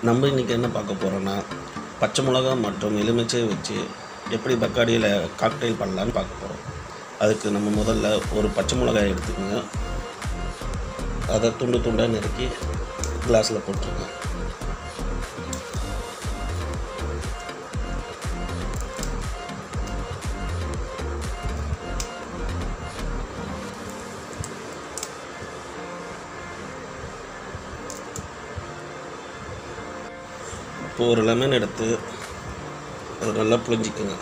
நம்ம இன்றைக்கி என்ன பார்க்க போகிறோன்னா பச்சை மிளகா மற்றும் எலுமிச்சை வச்சு எப்படி பக்காடியில் காக்டெயில் பண்ணலான்னு பார்க்க போகிறோம் அதுக்கு நம்ம முதல்ல ஒரு பச்சை மிளகாய் எடுத்துக்கோங்க அதை துண்டு துண்டாக நறுக்கி கிளாஸில் போட்டுருங்க இப்போ ஒரு லெமன் எடுத்து அதை நல்லா புழிஞ்சிக்கோங்க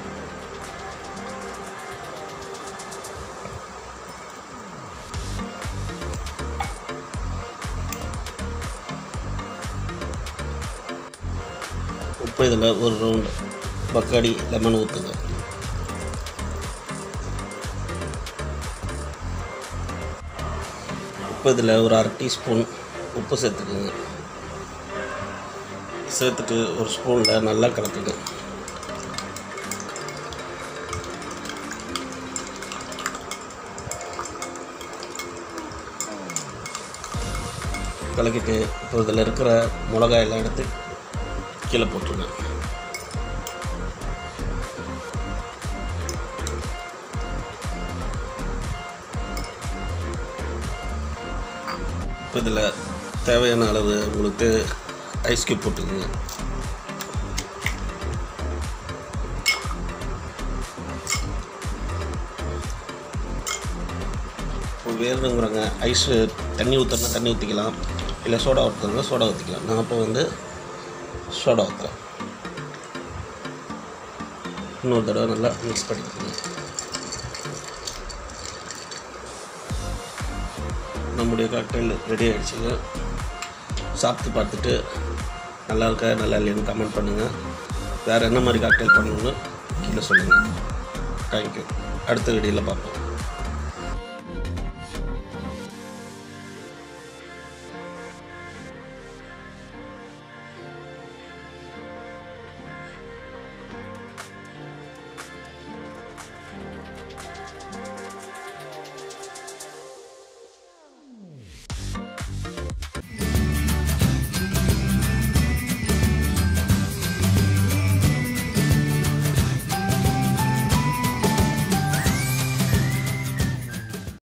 இப்போ இதில் ஒரு ரவுண்ட் பக்காடி லெமன் ஊற்றுங்க இப்போ இதில் ஒரு அரை டீஸ்பூன் உப்பு சேர்த்துக்குங்க சேர்த்துட்டு ஒரு ஸ்பூனில் நல்லா கலக்குங்க கலக்கிட்டு இப்போ இதில் இருக்கிற மிளகாயெல்லாம் எடுத்து கீழே போட்டுருங்க இப்போ இதில் தேவையான அளவு உங்களுக்கு ஐஸ் கியூப் போட்டுக்கோங்க இப்போ வேணுங்கிறவங்க ஐஸ் தண்ணி ஊற்றுறனா தண்ணி ஊற்றிக்கலாம் இல்லை சோடா ஊற்றுறதுனா சோடா ஊற்றிக்கலாம் நான் இப்போ வந்து சோடா ஊற்றுறேன் இன்னொரு தடவை நல்லா மிக்ஸ் பண்ணிக்கோங்க நம்முடைய காக்டெயில் ரெடி ஆகிடுச்சுங்க சாப்பிட்டு பார்த்துட்டு நல்லா இருக்கா நல்லா இல்லையான்னு கமெண்ட் பண்ணுங்கள் வேறு என்ன மாதிரி காக்டெயில் பண்ணணும்னு கீழே சொல்லுங்கள் தேங்க்யூ அடுத்த வீடியோவில் பார்ப்போம்